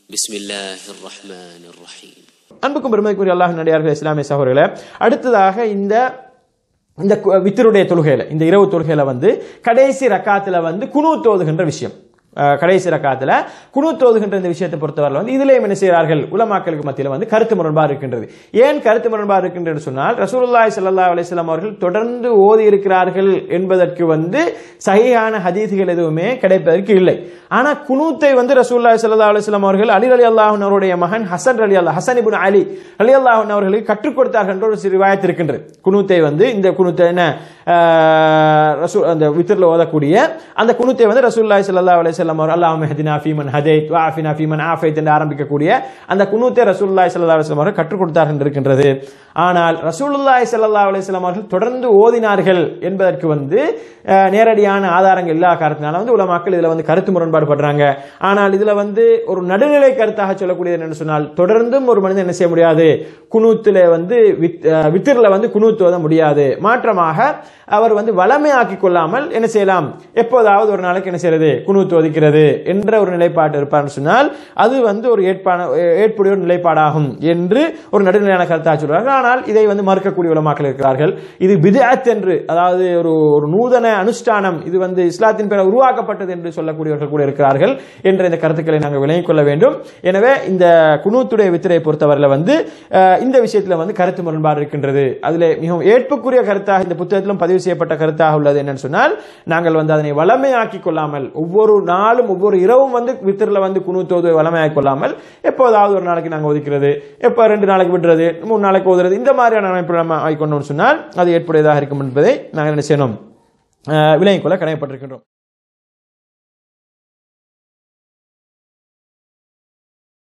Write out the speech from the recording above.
بسم الله الرحمن الرحيم அன்புக்கும் பெருமைக்குரிய அல்லாஹ் நடிகார்கள் இஸ்லாமிய சகோதரர்களே அடுத்ததாக இந்த இந்த கு- வித்தருடைய தொழுகையில இந்த இரவு தொழுகையில வந்து கடைசி ரக்காத்துல வந்து குனு தோதுகின்ற விஷயம் அஹ், கடைசி ரக்காத்துல குனு தோதுகின்ற இந்த விஷயத்தை பொறுத்தவரை வந்து இதுலயும் என்ன செய்கிறார்கள் உலமாக்களுக்கு மத்தியில் வந்து கருத்து முரண்பாடு இருக்கின்றது ஏன் கருத்து முரண்பாடு இருக்கின்றது என்று சொன்னால் ரசூலுல்லாஹி ஸல்லல்லாஹு அலைஹி வஸல்லம் அவர்கள் தொடர்ந்து ஓதி இருக்கிறார்கள் என்பதற்கு வந்து சஹீஹான ஹதீஸ்கள் எதுவுமே கிடைப்பதற்கு இல்லை ஆனா குனூத்தை வந்து ரசூலுல்லாஹி ஸல்லல்லாஹு அலைஹி வஸல்லம் அவர்கள் அலி அலி அல்லாஹ் அவருடைய மகன் ஹசன் அலி அல்லாஹ் ஹசன் இப்னு அலி அலி அல்லாஹ் அவர்களுக்கு கற்றுக் கொடுத்தார்கள் என்ற ஒரு ரிவாயத் இருக்கின்றது குனூத்தை வந்து இந்த குனூத்தை என்ன ஆஹ், ரசூல் அந்த வித்திரில் ஓதக்கூடிய அந்த குனூத்தை வந்து ரசூலுல்லாஹி ஸல்லல்லாஹு அலைஹி வஸல்லம் அவர் அல்லாஹ் ஹதினா ஃபீமன் ஹதைத் வா ஆஃபினா ஃபீமன் ஆஃபைத் என்று ஆரம்பிக்கக்கூடிய அந்த குனூத்தை ரசூலுல்லாஹி ஸல்லல்லாஹு அலைஹி வஸல்லம் அவர்கள் கற்றுக் கொடுத்தார்கள் என்று இருக்கின்றது ஆனால் ரசூலுல்லாஹி ஸல்லல்லாஹு அலைஹி வஸல்லம் அவர்கள் தொடர்ந்து ஓதினார்கள் என்பதற்கு வந்து அஹ், நேரடியான ஆதாரங்கள் இல்லா காரணத்தினால வந்து உலமாக்கள் இதுல வந்து கருத்து முரண்பாடு படுறாங்க ஆனால் இதுல வந்து ஒரு நடுநிலை கருத்தாக சொல்லக்கூடியது என்னன்னு சொன்னால் தொடர்ந்தும் ஒரு மனிதன் என்ன செய்ய முடியாது குனூத்துல வந்து வித்- அஹ், வித்திரில் வந்து குனூத்து ஓத முடியாது மாற்றமாக அவர் வந்து வளமையாக்கி கொள்ளாமல் என்ன செய்யலாம் எப்போதாவது ஒரு நாளைக்கு என்ன செய்யறது குனூத்து ஒதுக்கிறது என்ற ஒரு நிலைப்பாடு இருப்பார்னு சொன்னால் அது வந்து ஒரு ஏற்பான ஏற்புடைய ஒரு நிலைப்பாடாகும் என்று ஒரு நடுநிலையான கருத்தாக சொல்றார்கள் ஆனால் இதை வந்து மறுக்கக்கூடிய உலமாக்கள் இருக்கிறார்கள் இது பிதாத் என்று அதாவது ஒரு ஒரு நூதன அனுஷ்டானம் இது வந்து இஸ்லாத்தின் பேர உருவாக்கப்பட்டது என்று சொல்லக்கூடியவர்கள் கூட இருக்கிறார்கள் என்ற இந்த கருத்துக்களை நாங்கள் விளங்கிக் கொள்ள வேண்டும் எனவே இந்த குனூத்துடைய வித்திரை பொறுத்தவரையில் வந்து அஹ், இந்த விஷயத்தில் வந்து கருத்து முரண்பாடு இருக்கின்றது அதில் மிகவும் ஏற்புக்குரிய கருத்தாக இந்த புத்தகத்திலும் பதிவு செய்யப்பட்ட கருத்தாக உள்ளது என்னன்னு சொன்னால் நாங்கள் வந்து அதனை வளமையாக்கி கொள்ளாமல் ஒவ்வொரு நாளும் ஒவ்வொரு இரவும் வந்து வித்திரில் வந்து குனூத்தோது வளமையாக்கி கொள்ளாமல் எப்போதாவது ஒரு நாளைக்கு நாங்கள் ஒதுக்கிறது எப்போ ரெண்டு நாளைக்கு விடுறது மூணு நாளைக்கு ஓதுறது இந்த மாதிரியான அமைப்பு நம்ம ஆகிக்கொண்டோம்னு சொன்னால் அது ஏற்புடையதாக இருக்கும் என்பதை நாங்கள் என்ன செய்யணும் அஹ், விளங்கிக் கொள்ள கடமைப்பட்டிருக்கின்றோம்